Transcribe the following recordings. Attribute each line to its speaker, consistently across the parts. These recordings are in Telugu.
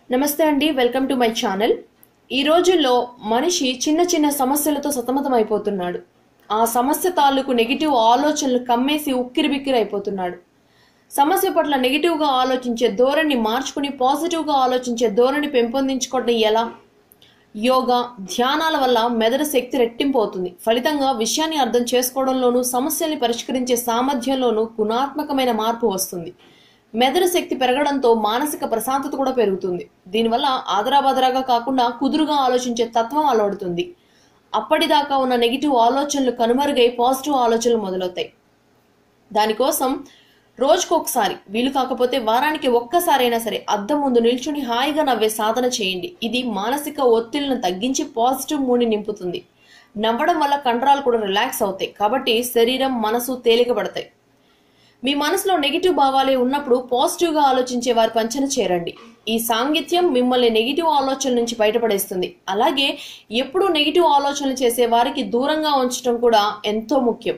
Speaker 1: నమస్తే అండి వెల్కమ్ టు మై ఛానల్ ఈ రోజుల్లో మనిషి చిన్న చిన్న సమస్యలతో సతమతం అయిపోతున్నాడు ఆ సమస్య తాలూకు నెగిటివ్ ఆలోచనలు కమ్మేసి ఉక్కిరిబిక్కిరి అయిపోతున్నాడు సమస్య పట్ల నెగిటివ్గా ఆలోచించే ధోరణి మార్చుకుని పాజిటివ్గా ఆలోచించే ధోరణి పెంపొందించుకోవడం ఎలా యోగా ధ్యానాల వల్ల మెదడు శక్తి రెట్టింపు అవుతుంది ఫలితంగా విషయాన్ని అర్థం చేసుకోవడంలోనూ సమస్యల్ని పరిష్కరించే సామర్థ్యంలోనూ గుణాత్మకమైన మార్పు వస్తుంది మెదడు శక్తి పెరగడంతో మానసిక ప్రశాంతత కూడా పెరుగుతుంది దీనివల్ల ఆదరాబాదరాగా కాకుండా కుదురుగా ఆలోచించే తత్వం అలవడుతుంది అప్పటిదాకా ఉన్న నెగిటివ్ ఆలోచనలు కనుమరుగై పాజిటివ్ ఆలోచనలు మొదలవుతాయి దానికోసం రోజుకొకసారి వీలు కాకపోతే వారానికి ఒక్కసారైనా సరే అద్దం ముందు నిల్చుని హాయిగా నవ్వే సాధన చేయండి ఇది మానసిక ఒత్తిళ్లను తగ్గించి పాజిటివ్ మూడ్ని నింపుతుంది నవ్వడం వల్ల కండరాలు కూడా రిలాక్స్ అవుతాయి కాబట్టి శరీరం మనసు తేలికపడతాయి మీ మనసులో నెగిటివ్ భావాలే ఉన్నప్పుడు పాజిటివ్గా ఆలోచించే వారి పంచన చేరండి ఈ సాంగిత్యం మిమ్మల్ని నెగిటివ్ ఆలోచనల నుంచి బయటపడేస్తుంది అలాగే ఎప్పుడూ నెగిటివ్ ఆలోచనలు చేసే వారికి దూరంగా ఉంచడం కూడా ఎంతో ముఖ్యం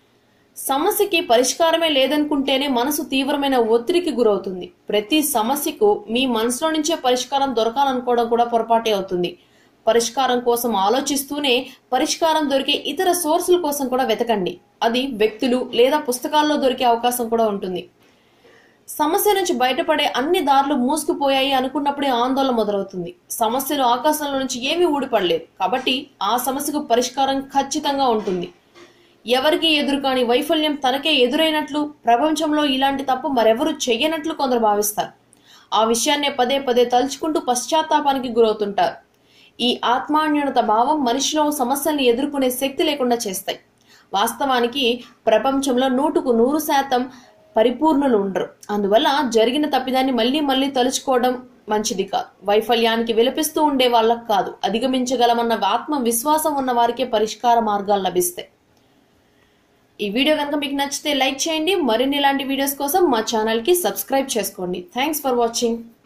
Speaker 1: సమస్యకి పరిష్కారమే లేదనుకుంటేనే మనసు తీవ్రమైన ఒత్తిడికి గురవుతుంది ప్రతి సమస్యకు మీ మనసులో నుంచే పరిష్కారం దొరకాలనుకోవడం కూడా పొరపాటే అవుతుంది పరిష్కారం కోసం ఆలోచిస్తూనే పరిష్కారం దొరికే ఇతర సోర్సుల కోసం కూడా వెతకండి అది వ్యక్తులు లేదా పుస్తకాల్లో దొరికే అవకాశం కూడా ఉంటుంది సమస్య నుంచి బయటపడే అన్ని దారులు మూసుకుపోయాయి అనుకున్నప్పుడే ఆందోళన మొదలవుతుంది సమస్యలు ఆకాశంలో నుంచి ఏమీ ఊడిపడలేదు కాబట్టి ఆ సమస్యకు పరిష్కారం ఖచ్చితంగా ఉంటుంది ఎవరికి ఎదురుకాని వైఫల్యం తనకే ఎదురైనట్లు ప్రపంచంలో ఇలాంటి తప్పు మరెవరూ చెయ్యనట్లు కొందరు భావిస్తారు ఆ విషయాన్నే పదే పదే తలుచుకుంటూ పశ్చాత్తాపానికి గురవుతుంటారు ఈ ఆత్మాన్యూనత భావం మనిషిలో సమస్యల్ని ఎదుర్కొనే శక్తి లేకుండా చేస్తాయి వాస్తవానికి ప్రపంచంలో నూటుకు నూరు శాతం పరిపూర్ణులు ఉండరు అందువల్ల జరిగిన తప్పిదాన్ని మళ్ళీ మళ్ళీ తలుచుకోవడం మంచిది కాదు వైఫల్యానికి విలపిస్తూ ఉండే వాళ్ళకు కాదు అధిగమించగలమన్న ఆత్మ విశ్వాసం ఉన్న వారికే పరిష్కార మార్గాలు లభిస్తాయి ఈ వీడియో కనుక మీకు నచ్చితే లైక్ చేయండి మరిన్ని ఇలాంటి వీడియోస్ కోసం మా ఛానల్కి సబ్స్క్రైబ్ చేసుకోండి థ్యాంక్స్ ఫర్ వాచింగ్